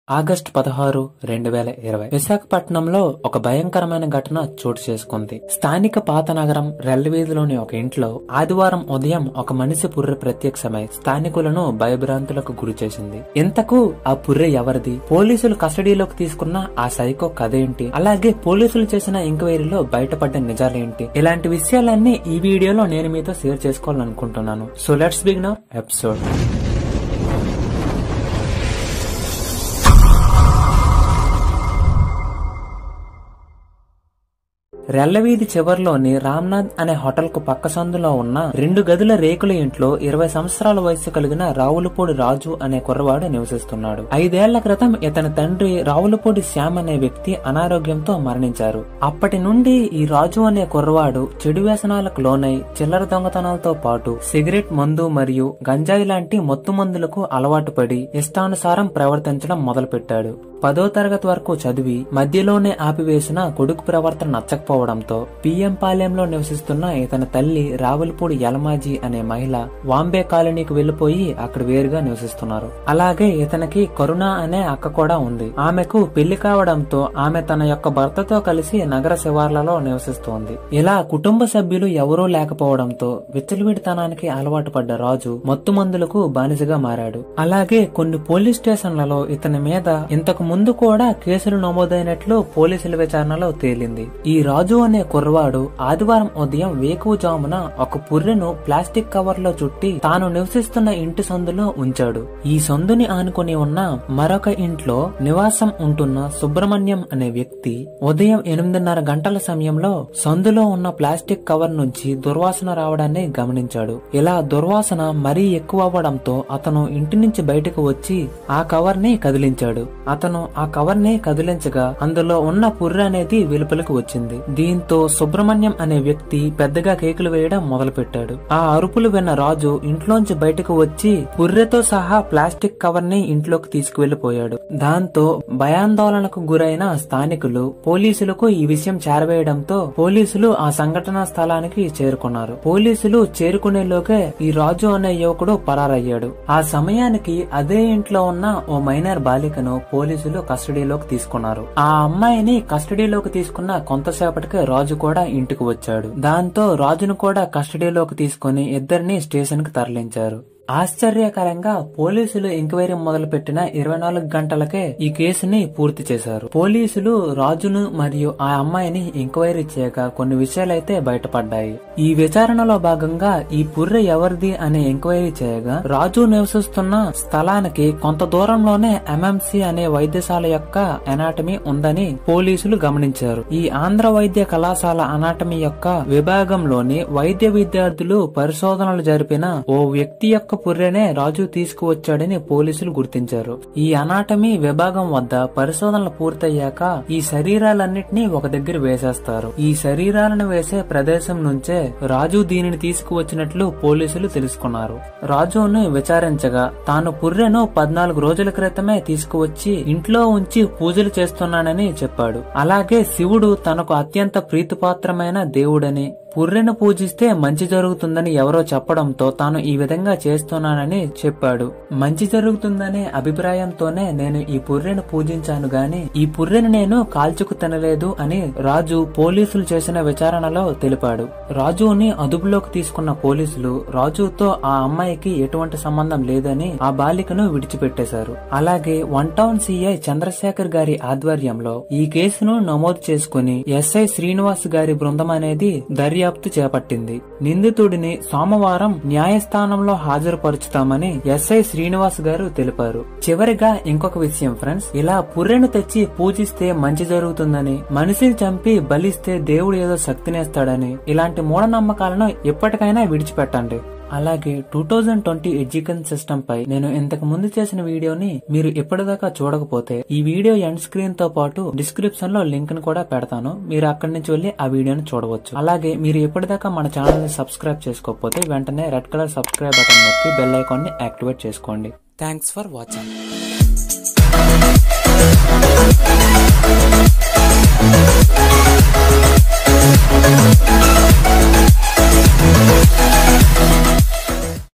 August పదహారు రెండు వేల ఇరవై విశాఖపట్నంలో ఒక భయంకరమైన ఘటన చోటు చేసుకుంది స్థానిక పాత నగరం రెల్లవీధిలోని ఒక ఇంట్లో ఆదివారం ఉదయం ఒక మనిషి పుర్రె ప్రత్యక్షమై స్థానికులను భయభ్రాంతులకు గురి చేసింది ఇంతకు ఆ పుర్రె ఎవరిది పోలీసులు కస్టడీలోకి తీసుకున్న ఆ సైకో కథ ఏంటి అలాగే పోలీసులు చేసిన ఎంక్వైరీలో బయటపడ్డ నిజాలేంటి ఇలాంటి విషయాలన్నీ ఈ వీడియోలో నేను మీతో షేర్ చేసుకోవాలనుకుంటున్నాను సో లెట్స్ బిగిన్ ఎపిసోడ్ రెల్లవీధి చివర్లోని రామ్నాథ్ అనే హోటల్ కు పక్క సందులో ఉన్న రెండు గదుల రేకుల ఇంట్లో ఇరవై సంవత్సరాల వయసు కలిగిన రావులపూడి రాజు అనే కుర్రవాడు నివసిస్తున్నాడు ఐదేళ్ల క్రితం ఇతని తండ్రి రావులపూడి శ్యామ్ అనే వ్యక్తి అనారోగ్యంతో మరణించారు అప్పటి నుండి ఈ రాజు అనే కుర్రవాడు చెడు వ్యసనాలకు లోనై చిల్లర దొంగతనాలతో పాటు సిగరెట్ మందు మరియు గంజాయి లాంటి మత్తు మందులకు అలవాటు పడి ఇష్టానుసారం ప్రవర్తించడం మొదలుపెట్టాడు పదో తరగతి వరకు చదివి మధ్యలోనే ఆపివేసిన కొడుకు ప్రవర్తన నచ్చకపోవడంతో పిఎం పాలెంలో నివసిస్తున్న ఇతని తల్లి రావులపూడి యలమాజీ అనే మహిళ వాంబే కాలనీకి వెళ్లిపోయి అక్కడ వేరుగా నివసిస్తున్నారు అలాగే ఇతనికి కరుణ అనే అక్క కూడా ఉంది ఆమెకు పెళ్లి కావడంతో ఆమె తన యొక్క భర్తతో కలిసి నగర శివార్లలో నివసిస్తోంది ఇలా కుటుంబ సభ్యులు ఎవరూ లేకపోవడంతో విచ్చలవిడితనానికి అలవాటు పడ్డ రాజు మత్తు మందులకు బానిసగా మారాడు అలాగే కొన్ని పోలీస్ స్టేషన్లలో ఇతని మీద ఇంతకు ముందు కూడా కేసులు నమోదైనట్లు పోలీసుల విచారణలో తేలింది ఈ రాజు అనే కుర్రవాడు ఆదివారం ఉదయం వేకువజామున ఒక పుర్రెను ప్లాస్టిక్ కవర్ లో చుట్టి తాను నివసిస్తున్న ఇంటి సందులో ఉంచాడు ఈ సందుని ఆనుకుని ఉన్న మరొక ఇంట్లో నివాసం ఉంటున్న సుబ్రహ్మణ్యం అనే వ్యక్తి ఉదయం ఎనిమిదిన్నర గంటల సమయంలో సందులో ఉన్న ప్లాస్టిక్ కవర్ నుంచి దుర్వాసన రావడాన్ని గమనించాడు ఇలా దుర్వాసన మరీ ఎక్కువ అవ్వడంతో అతను ఇంటి నుంచి బయటకు వచ్చి ఆ కవర్ ని కదిలించాడు అతను ఆ కవర్ ని కదిలించగా అందులో ఉన్న పుర్రె అనేది వెలుపలకు వచ్చింది దీంతో సుబ్రహ్మణ్యం అనే వ్యక్తి పెద్దగా కేకులు వేయడం మొదలుపెట్టాడు ఆ అరుపులు విన్న రాజు ఇంట్లోంచి బయటకు వచ్చి పుర్రెతో సహా ప్లాస్టిక్ కవర్ ని ఇంట్లోకి తీసుకువెళ్లిపోయాడు దాంతో భయాందోళనకు గురైన స్థానికులు పోలీసులకు ఈ విషయం చేరవేయడంతో పోలీసులు ఆ సంఘటనా స్థలానికి చేరుకున్నారు పోలీసులు చేరుకునేలోకే ఈ రాజు అనే యువకుడు పరారయ్యాడు ఆ సమయానికి అదే ఇంట్లో ఉన్న ఓ మైనర్ బాలికను పోలీసులు కస్టడీలోకి తీసుకున్నారు ఆ అమ్మాయిని కస్టడీలోకి తీసుకున్న కొంతసేపటికే రాజు కూడా ఇంటికి వచ్చాడు దాంతో రాజును కూడా కస్టడీలోకి తీసుకుని ఇద్దరిని స్టేషన్ కి తరలించారు ఆశ్చర్యకరంగా పోలీసులు ఎంక్వైరీ మొదలుపెట్టిన ఇరవై నాలుగు గంటలకే ఈ కేసుని పూర్తి చేశారు పోలీసులు రాజును మరియు ఆ అమ్మాయిని ఎంక్వైరీ చేయగా కొన్ని విషయాలైతే బయటపడ్డాయి ఈ విచారణలో భాగంగా ఈ పుర్రె ఎవరిది అనే ఎంక్వైరీ చేయగా రాజు నివసిస్తున్న స్థలానికి కొంత దూరంలోనే ఎంఎంసి అనే వైద్యశాల యొక్క ఎనాటమీ ఉందని పోలీసులు గమనించారు ఈ ఆంధ్ర వైద్య కళాశాల అనాటమీ యొక్క విభాగంలోని వైద్య విద్యార్థులు పరిశోధనలు జరిపిన ఓ వ్యక్తి యొక్క పుర్రెనే రాజు తీసుకువచ్చాడని పోలీసులు గుర్తించారు ఈ అనాటమీ విభాగం వద్ద పరిశోధనలు పూర్తయ్యాక ఈ శరీరాలన్నింటినీ ఒక దగ్గర వేసేస్తారు ఈ శరీరాలను వేసే ప్రదేశం నుంచే రాజు దీనిని తీసుకువచ్చినట్లు పోలీసులు తెలుసుకున్నారు రాజును విచారించగా తాను పుర్రెను పద్నాలుగు రోజుల క్రితమే తీసుకువచ్చి ఇంట్లో ఉంచి పూజలు చేస్తున్నానని చెప్పాడు అలాగే శివుడు తనకు అత్యంత ప్రీతిపాత్రమైన దేవుడని పుర్రెను పూజిస్తే మంచి జరుగుతుందని ఎవరో చెప్పడంతో తాను ఈ విధంగా చేస్తున్నానని చెప్పాడు మంచి జరుగుతుందనే అభిప్రాయంతోనే నేను ఈ పుర్రెను పూజించాను గాని ఈ పుర్రెను నేను కాల్చుకు తినలేదు అని రాజు పోలీసులు చేసిన విచారణలో తెలిపాడు రాజుని అదుపులోకి తీసుకున్న పోలీసులు రాజుతో ఆ అమ్మాయికి ఎటువంటి సంబంధం లేదని ఆ బాలికను విడిచిపెట్టేశారు అలాగే వన్ టౌన్ సిఐ చంద్రశేఖర్ గారి ఆధ్వర్యంలో ఈ కేసును నమోదు చేసుకుని ఎస్ఐ శ్రీనివాస్ గారి బృందం అనేది దర్యాప్తు చేపట్టింది నిందితుడిని సోమవారం న్యాయస్థానంలో హాజరుపరుచుతామని ఎస్ఐ శ్రీనివాస్ గారు తెలిపారు చివరిగా ఇంకొక విషయం ఫ్రెండ్స్ ఇలా పుర్రెను తెచ్చి పూజిస్తే మంచి జరుగుతుందని మనిషిని చంపి బలిస్తే దేవుడు ఏదో శక్తినేస్తాడని ఇలాంటి మూఢనమ్మకాలను ఎప్పటికైనా విడిచిపెట్టండి అలాగే two thousand twenty education system పై నేను ఇంతకు ముందు చేసిన వీడియోని మీరు ఇప్పటిదాకా చూడకపోతే ఈ వీడియో ఎండ్ స్క్రీన్ తో పాటు డిస్క్రిప్షన్ లో లింక్ ను కూడా పెడతాను మీరు అక్కడి నుంచి వెళ్లి ఆ వీడియోని చూడవచ్చు అలాగే మీరు ఇప్పటిదాకా మన ఛానల్ ని సబ్స్క్రైబ్ చేసుకోకపోతే వెంటనే రెడ్ కలర్ సబ్స్క్రైబ్ బటన్ నొక్కి బెల్ ఐకాన్ ని యాక్టివేట్ చేసుకోండి thanks for watching Thank you.